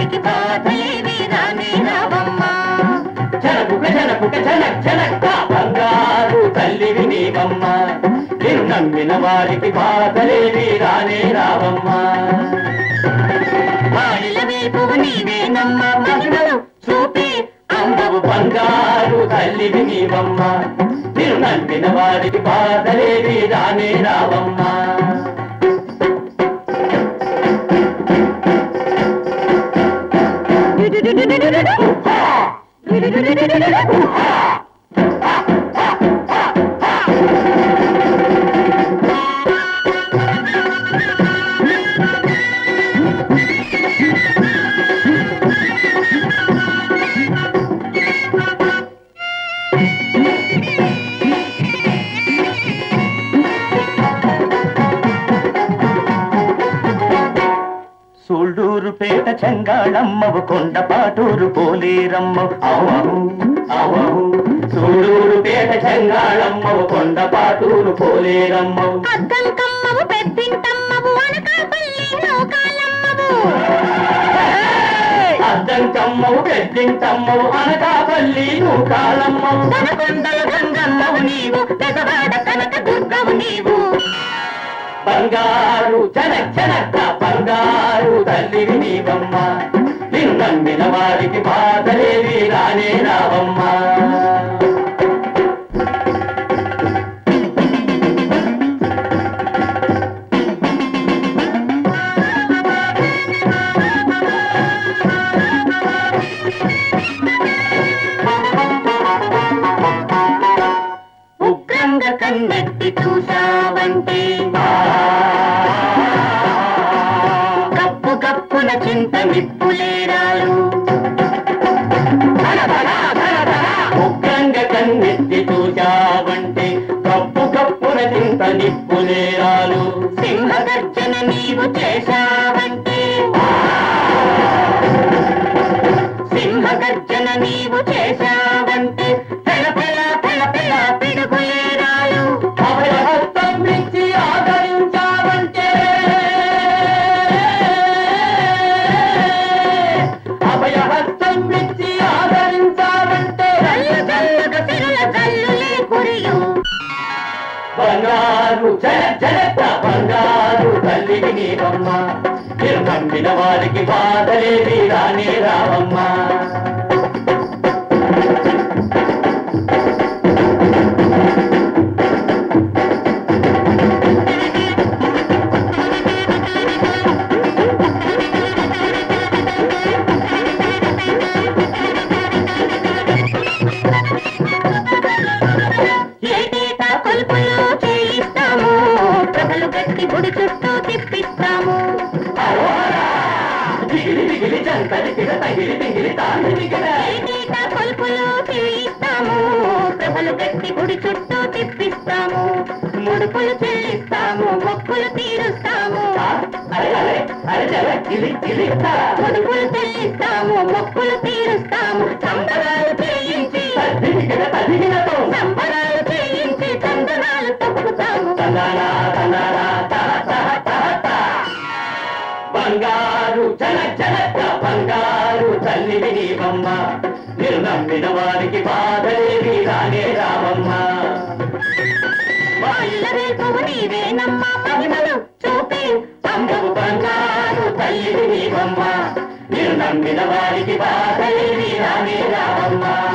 వారికి బాధలేవి రాని రావమ్మా జనకుక జనకుక జనక్ జనక్క బంగారు తల్లివి నీవమ్మ నిన్ను నమ్మిన వారికి బాధలేవి రానే రావమ్మా మాయల వేపువు నీవేనమ్మా మహిమలు చూపి అందవు బంగారు తల్లివి నీవమ్మ నిన్ను నమ్మిన వారికి బాధలేవి రానే రావమ్మా సూళ్ళూరు పేట చెంగాళమ్మవు కొండపాటూరు పోలేరమ్మవు అవహు అవహు సూళ్ళూరు పేట చెంగాళమ్మవు కొండపాటూరు పోలేరమ్మవు అద్దం కమ్మవు పెద్దింటమ్మవు అనకాపల్లి నౌకాలమ్మవు అద్దం కమ్మవు పెద్దింటమ్మవు అనకాపల్లి నూకాలమ్మవు తనకొండల గంగమ్మవు నీవు పెదవాడ కనక దుర్గవు నీవు బంగారు జన జనక్క బంగారు తల్లివి నీవమ్మ నిన్ను నమ్మిన వారికి బాధలేవి రానే రావమ్మా ఉగ్రంగా కన్నెత్తి చూసావంటే కప్పు కప్పున చింత మిప్పులేరాలు ఉగ్రంగా కన్నెత్తి చూశావంటే కప్పు కప్పున చింత నిప్పులేరాలు సింహగర్జన నీవు చేశావంటే సింహగర్జన నీవు చేశావంటే పెళ పెళ పెళ పెళ పిడుగులేరాలు అభయహస్తం ఇచ్చి ఆదరించావంటే అభయహస్తం ఇచ్చి ఆదరించావంటే కళ్ళు కళ్ళుగా సిరుల కల్లులే కురియు బంగారు జన జనత బంగారు తల్లివి నీవమ్మ మీరు నమ్మిన వారికి బాధలేవి రానే రావమ్మా ఏటేటా కొలుపులు చేయిస్తాము ప్రభలు గట్టి గుడి చుట్టూ తిప్పిస్తాము దిగిలి దిగిలి జంతలి తిగ తగిలి దిగిలి తాగి దిగిన ఏటేటా కొలుపులు చేయిస్తాము ప్రభలు గట్టి గుడి చుట్టూ తిప్పిస్తాము ముడుపులు చెల్లిస్తాము మొక్కులు తీరుస్తాము అరే అరే అరే జర గిలి గిలి తా. ముడుపులు చెల్లిస్తాము మొక్కులు తీరుస్తాము సంబరాలు చేయించి తదిగిన తదిగినతో సంబరాలు చేయించి చందనాలు తొక్కుతాము తనానా తనానా తా తా తా తా. బంగారు జన జనక బంగారు తల్లివి నీవమ్మ మీరు నమ్మిన వారికి బాధలేవి రానే రావమ్మా వాళ్ళ రేపువు నీవేనమ్మా మహిమలు చూపి అందవు బంగారు తల్లివి నీవమ్మ మీరు నమ్మిన వారికి బాధలేవి రానే రావమ్మా